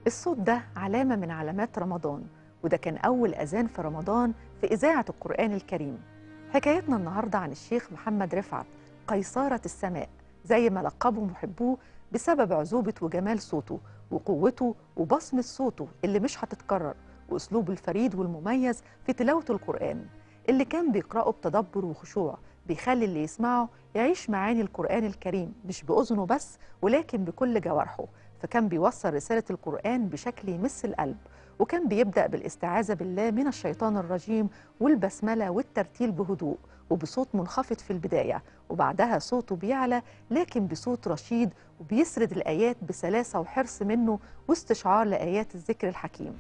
الصوت ده علامة من علامات رمضان وده كان أول أذان في رمضان في إذاعة القرآن الكريم حكايتنا النهاردة عن الشيخ محمد رفعت قيصارة السماء زي ما لقبه محبوه بسبب عذوبة وجمال صوته وقوته وبصمة صوته اللي مش هتتكرر وأسلوبه الفريد والمميز في تلاوة القرآن اللي كان بيقرأه بتدبر وخشوع بيخلي اللي يسمعه يعيش معاني القرآن الكريم مش بأذنه بس ولكن بكل جوارحه فكان بيوصل رسالة القرآن بشكل يمس القلب وكان بيبدأ بالاستعاذة بالله من الشيطان الرجيم والبسملة والترتيل بهدوء وبصوت منخفض في البداية وبعدها صوته بيعلى لكن بصوت رشيد وبيسرد الآيات بسلاسة وحرص منه واستشعار لآيات الذكر الحكيم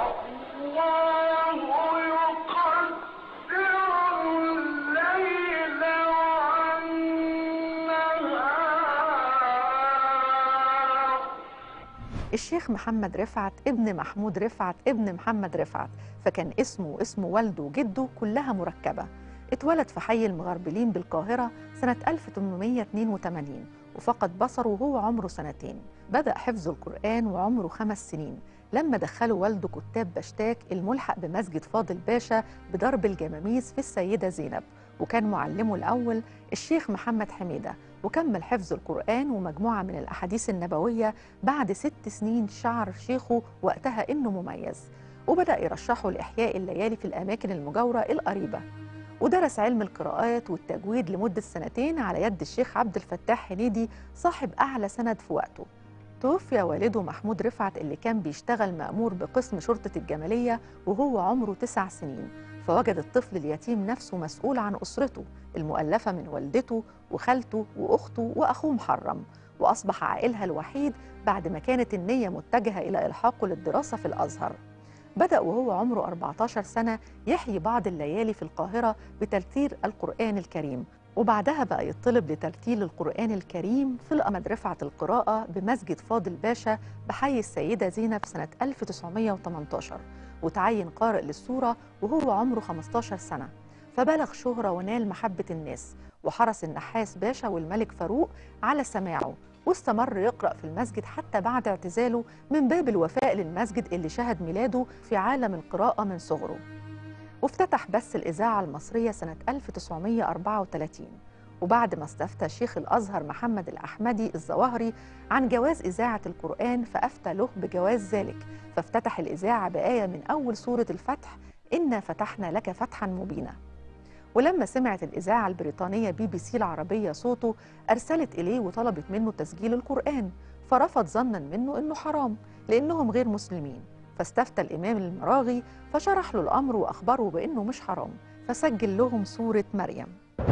الشيخ محمد رفعت ابن محمود رفعت ابن محمد رفعت فكان اسمه واسم والده وجده كلها مركبة اتولد في حي المغربلين بالقاهرة سنة 1882 وفقد بصره وهو عمره سنتين بدأ حفظ القرآن وعمره خمس سنين لما دخلوا والده كتاب بشتاك الملحق بمسجد فاضل باشا بضرب الجماميس في السيدة زينب وكان معلمه الأول الشيخ محمد حميدة وكمل حفظ القرآن ومجموعة من الأحاديث النبوية بعد ست سنين شعر شيخه وقتها إنه مميز وبدأ يرشحه لإحياء الليالي في الأماكن المجاورة القريبة ودرس علم القراءات والتجويد لمدة سنتين على يد الشيخ عبد الفتاح هنيدي صاحب أعلى سند في وقته توفي والده محمود رفعت اللي كان بيشتغل مأمور بقسم شرطة الجمالية وهو عمره تسع سنين فوجد الطفل اليتيم نفسه مسؤول عن أسرته المؤلفة من والدته وخالته وأخته وأخوه محرم وأصبح عائلها الوحيد بعد ما كانت النية متجهة إلى إلحاقه للدراسة في الأزهر بدأ وهو عمره 14 سنة يحيي بعض الليالي في القاهرة بترتيل القرآن الكريم وبعدها بقى يطلب لترتيل القرآن الكريم في الأمد رفعت القراءة بمسجد فاضل باشا بحي السيدة زينب سنة 1918 وتعين قارئ للسورة وهو عمره 15 سنة فبلغ شهرة ونال محبة الناس وحرص النحاس باشا والملك فاروق على سماعه واستمر يقرأ في المسجد حتى بعد اعتزاله من باب الوفاء للمسجد اللي شهد ميلاده في عالم القراءة من صغره وافتتح بث الإذاعة المصرية سنة 1934 وبعد ما استفتى شيخ الأزهر محمد الأحمدي الظواهري عن جواز إذاعة القرآن فأفتى له بجواز ذلك فافتتح الإذاعة بآية من أول سورة الفتح إنا فتحنا لك فتحا مبينا ولما سمعت الإذاعة البريطانية بي بي سي العربية صوته أرسلت إليه وطلبت منه تسجيل القرآن فرفض ظنا منه إنه حرام لأنهم غير مسلمين فاستفتى الإمام المراغي فشرح له الأمر وأخبره بأنه مش حرام فسجل لهم سورة مريم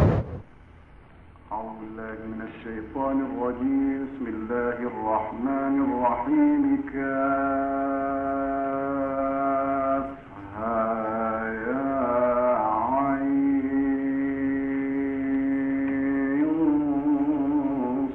أعوذ بالله من الشيطان الرجيم بسم الله الرحمن الرحيم كافها يا عين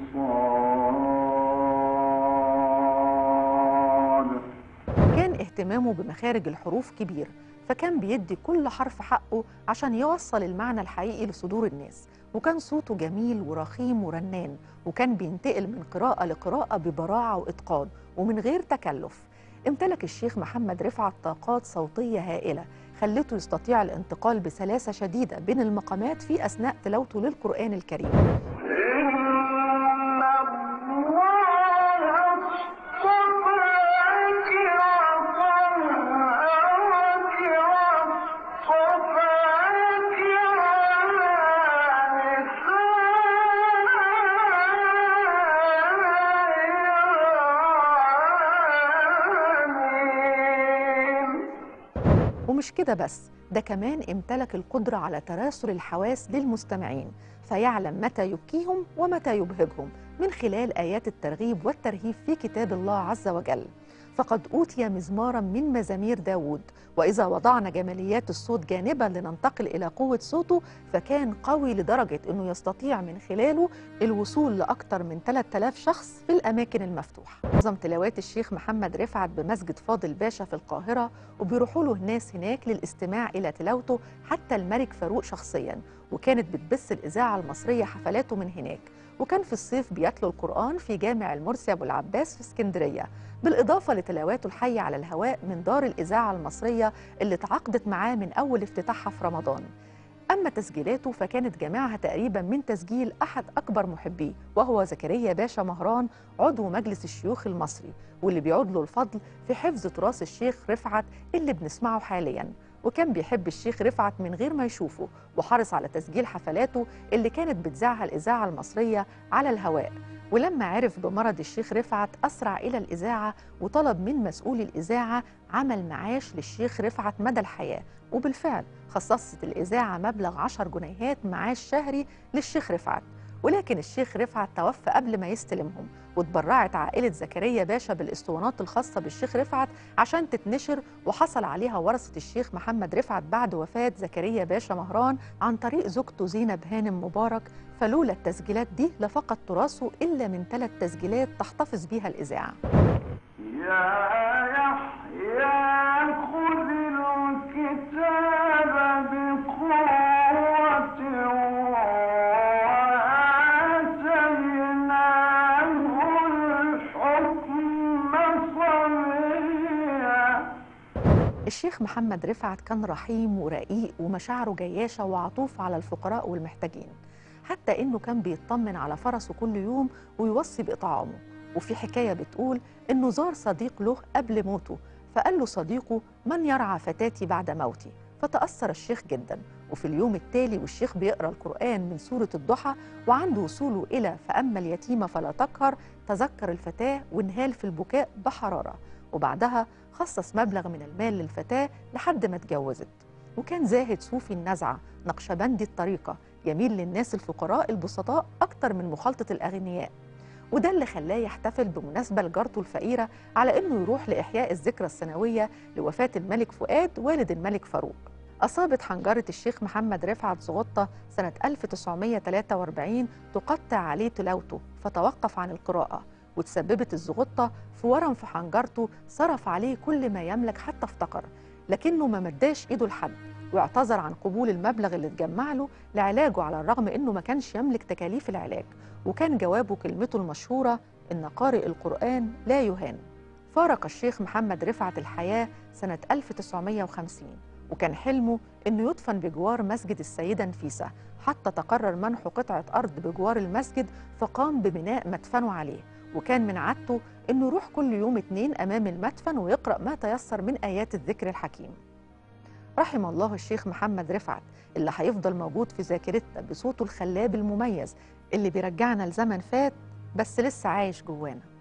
صاد كان اهتمامه بمخارج الحروف كبير فكان بيدي كل حرف حقه عشان يوصل المعنى الحقيقي لصدور الناس وكان صوته جميل ورخيم ورنان وكان بينتقل من قراءة لقراءة ببراعة وإتقان ومن غير تكلف امتلك الشيخ محمد رفعت طاقات صوتية هائلة خلته يستطيع الانتقال بسلاسة شديدة بين المقامات في أثناء تلاوته للقرآن الكريم إن الله اصطفاك وطهرك واصطفاك على نساء العالمين ومش كده بس ده كمان امتلك القدرة على تراسل الحواس للمستمعين فيعلم متى يبكيهم ومتى يبهجهم من خلال آيات الترغيب والترهيب في كتاب الله عز وجل فقد أوتي مزمارا من مزامير داود وإذا وضعنا جماليات الصوت جانبا لننتقل إلى قوة صوته فكان قوي لدرجة أنه يستطيع من خلاله الوصول لأكثر من 3000 شخص في الأماكن المفتوحة نظم تلاوات الشيخ محمد رفعت بمسجد فاضل باشا في القاهرة وبيروحوا له الناس هناك للاستماع إلى تلاوته حتى الملك فاروق شخصيا وكانت بتبث الإذاعة المصرية حفلاته من هناك وكان في الصيف بيتلو القرآن في جامع المرسي أبو العباس في اسكندرية بالإضافة لتلاواته الحية على الهواء من دار الإذاعة المصرية اللي تعاقدت معاه من أول افتتاحها في رمضان أما تسجيلاته فكانت جميعها تقريبا من تسجيل أحد أكبر محبيه وهو زكريا باشا مهران عضو مجلس الشيوخ المصري واللي بيعود له الفضل في حفظ تراث الشيخ رفعت اللي بنسمعه حاليا وكان بيحب الشيخ رفعت من غير ما يشوفه وحرص على تسجيل حفلاته اللي كانت بتذاعها الإذاعة المصرية على الهواء ولما عرف بمرض الشيخ رفعت أسرع إلى الإذاعة وطلب من مسؤول الإذاعة عمل معاش للشيخ رفعت مدى الحياة وبالفعل خصصت الإذاعة مبلغ 10 جنيهات معاش شهري للشيخ رفعت ولكن الشيخ رفعت توفى قبل ما يستلمهم وتبرعت عائلة زكريا باشا بالاسطوانات الخاصة بالشيخ رفعت عشان تتنشر وحصل عليها ورثة الشيخ محمد رفعت بعد وفاة زكريا باشا مهران عن طريق زوجته زينب هانم مبارك فلولا التسجيلات دي لفقد تراثه إلا من ثلاث تسجيلات تحتفظ بيها الإذاعة يا يحيى خذ الكتاب بقوة وآتيناه الحكم صبيا الشيخ محمد رفعت كان رحيم ورقيق ومشاعره جياشة وعطوف على الفقراء والمحتاجين حتى إنه كان بيطمن على فرسه كل يوم ويوصي بإطعامه وفي حكاية بتقول إنه زار صديق له قبل موته فقال له صديقه من يرعى فتاتي بعد موتي فتأثر الشيخ جدا وفي اليوم التالي والشيخ بيقرأ القرآن من سورة الضحى وعند وصوله إلى فأما اليتيم فلا تقهر تذكر الفتاة وانهال في البكاء بحرارة وبعدها خصص مبلغ من المال للفتاة لحد ما اتجوزت وكان زاهد صوفي النزعة نقشبندي الطريقة يميل للناس الفقراء البسطاء أكتر من مخالطة الأغنياء وده اللي خلاه يحتفل بمناسبة لجارته الفقيرة على إنه يروح لإحياء الذكرى السنوية لوفاة الملك فؤاد والد الملك فاروق أصابت حنجرة الشيخ محمد رفعت زغطة سنة 1943 تقطع عليه تلاوته فتوقف عن القراءة وتسببت الزغطة في ورم في حنجرته صرف عليه كل ما يملك حتى افتقر لكنه ما مداش ايده لحد واعتذر عن قبول المبلغ اللي اتجمع له لعلاجه على الرغم انه ما كانش يملك تكاليف العلاج وكان جوابه كلمته المشهورة إن قارئ القرآن لا يهان فارق الشيخ محمد رفعت الحياة سنة 1950 وكان حلمه إنه يدفن بجوار مسجد السيدة نفيسة حتى تقرر منح قطعة أرض بجوار المسجد فقام ببناء مدفنه عليه وكان من عادته إنه يروح كل يوم اتنين أمام المدفن ويقرأ ما تيسر من آيات الذكر الحكيم رحم الله الشيخ محمد رفعت اللي هيفضل موجود في ذاكرتنا بصوته الخلاب المميز اللي بيرجعنا لزمن فات بس لسه عايش جوانا